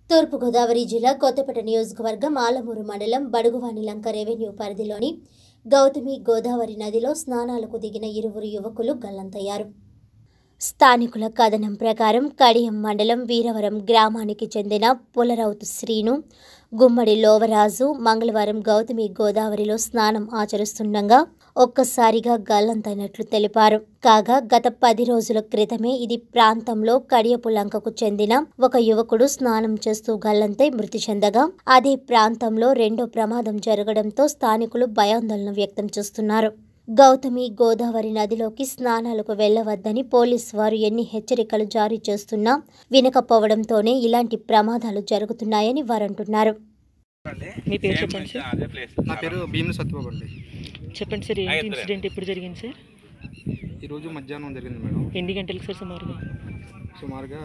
తూర్పుగోదావరి జిల్లా కొత్తపేట నియోజకవర్గం ఆలమూరు మండలం బడుగువాని లంక రెవెన్యూ పరిధిలోని గౌతమి గోదావరి నదిలో స్నానాలకు దిగిన ఇరువురు యువకులు గల్లంతయ్యారు స్థానికుల కథనం ప్రకారం కడియం మండలం వీరవరం గ్రామానికి చెందిన పులరౌతు శ్రీను గుమ్మడి లోవరాజు మంగళవారం గౌతమి గోదావరిలో స్నానం ఆచరిస్తుండగా ఒక్కసారిగా గల్లంతైనట్లు తెలిపారు కాగా గత పది రోజుల క్రితమే ఇది ప్రాంతంలో కడియపు లంకకు చెందిన ఒక యువకుడు స్నానం చేస్తూ గల్లంతై మృతి చెందగా అదే ప్రాంతంలో రెండో ప్రమాదం జరగడంతో స్థానికులు భయాందోళన వ్యక్తం చేస్తున్నారు గౌతమి గోదావరి నదిలోకి స్నానాలకు వెళ్లవద్దని పోలీస్ వారు ఎన్ని హెచ్చరికలు జారీ చేస్తున్నా వినకపోవడంతోనే ఇలాంటి ప్రమాదాలు జరుగుతున్నాయని వారంటున్నారు మీ పేరు చెప్పండి సార్ అదే ప్లేస్ నా పేరు భీముని సత్యబాబు అండి చెప్పండి సార్ ఏంటి అయితే ఇన్సిడెంట్ ఎప్పుడు జరిగింది సార్ ఈరోజు మధ్యాహ్నం జరిగింది మేడం ఎన్ని గంటలకు సార్ సుమారుగా సుమారుగా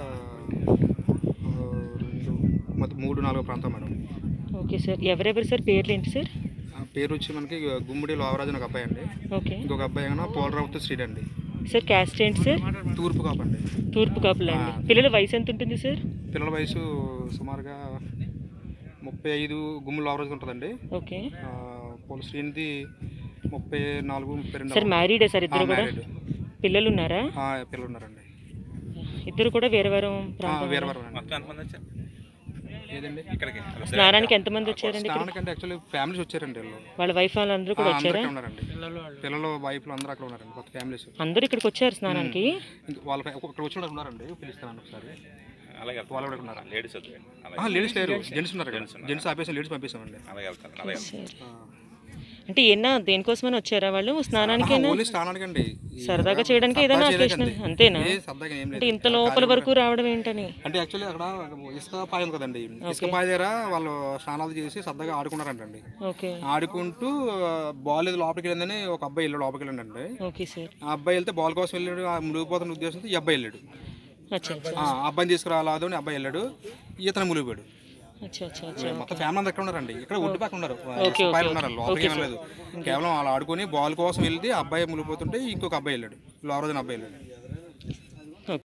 ఆ, రెండు మొత్తం మూడు నాలుగు ప్రాంతం మేడం ఓకే సార్ ఎవరెవరు సార్ పేర్లు ఏంటి సార్ ఆ పేరు వచ్చి మనకి గుమ్మడి లోవరాజు అని ఒక అబ్బాయి అండి ఓకే ఇంకొక అబ్బాయి ఏమన్నా పోలరావుతు శ్రీడ్ అండి సార్ క్యాస్ట్ ఏంటి సార్ తూర్పు కాపండి తూర్పు కాపులా అండి పిల్లల వయసు ఎంత ఉంటుంది సార్ పిల్లల వయసు సుమారుగా ముప్పై ఐదు గుమ్ములు లోవరాజు ఉంటుందండి ఓకే ఆ, పోల శ్రీనిధి ముప్పై నాలుగు ముప్పై రెండు సార్ మ్యారీడే సార్ ఇద్దరు కూడా మ్యారీడ్ పిల్లలు ఉన్నారా పిల్లలు ఉన్నారండి ఇద్దరు కూడా వేరవరం ఆ, ప్రాంతం వీరవరం అండి మొత్తం ఎంతమంది వచ్చారు ఏదండి ఇక్కడికి స్నానానికి ఎంతమంది వచ్చారండి ఇక్కడ స్నానానికి అంటే యాక్చువల్లీ ఫ్యామిలీస్ వచ్చారండి వీళ్ళు వాళ్ళ వైఫ్ వాళ్ళందరూ కూడా ఆ, అందరూ వచ్చారా ఇక్కడ ఉన్నారండి పిల్లలు వైఫ్లు అందరూ అక్కడ ఉన్నారండి కొత్త ఫ్యామిలీస్ అందరూ ఇక్కడికి వచ్చారు స్నానానికి ఇంక వాళ్ళ ఫ్యా- ఇక్కడ వచ్చిన వాళ్ళు ఉన్నారండి పిలుస్తాను ఒకసారి అలాగే వాళ్ళు కూడా ఉన్నారు లేడీస్ వద్దు అలాగే లేడీస్ లేరు జెంట్స్ ఉన్నారు జెంట్స్ ఆపేసి లేడీస్ పంపిస్తామండి అలాగే వెళ్తాను అలాగే వెళ్తాను. సార్ అంటే ఏనా దేనికోసమని వచ్చారా వాళ్ళు స్నానానికేనా ఓన్లీ స్నానానికి అండి సరదాగా చేయడానికి ఏదైనా occasion అంతేనా? సరదాగా ఏం అంటే లేదు ఇంత లోపల వరకు రావడం ఏంటని అంటే యాక్చువల్లీ అక్కడ ఇసుక పాయ ఉంది కదండి ఇసుక పాయ దగ్గర వాళ్ళు స్నానాలు చేసి సరదాగా ఆడుకున్నారంటండి ఓకే ఆడుకుంటూ బాల్ ఏదో లోపలికి వెళ్ళిందని ఒక అబ్బాయి వెళ్ళాడు లోపలికి వెళ్ళండి ఓకే సార్ ఆ అబ్బాయి వెళ్తే బాల్ కోసం వెళ్ళాడు ఆ మునిగిపోతున్న ఉద్దేశంతో ఈ అబ్బాయి వెళ్ళాడు అచ్చా అచ్చా ఆ అబ్బాయిని తీసుకురాలేదు అని అబ్బాయి వెళ్ళాడు ఈతను మునిగిపోయాడు అచ్చా అచ్చా అచ్చా మొత్తం ఫ్యామిలీ అందరూ ఎక్కడ ఉన్నారండి ఇక్కడ ఒడ్డు పక్కన ఉన్నారు ఓకే, పైన ఓకే, ఉన్నారు లోపలికి ఏం లేదు కేవలం వాళ్ళు ఆడుకొని బాల్ కోసం వెళ్తే అబ్బాయి మునిగిపోతుంటే ఇంకొక అబ్బాయి వెళ్ళాడు లోవరాజు అబ్బాయి వెళ్ళాడు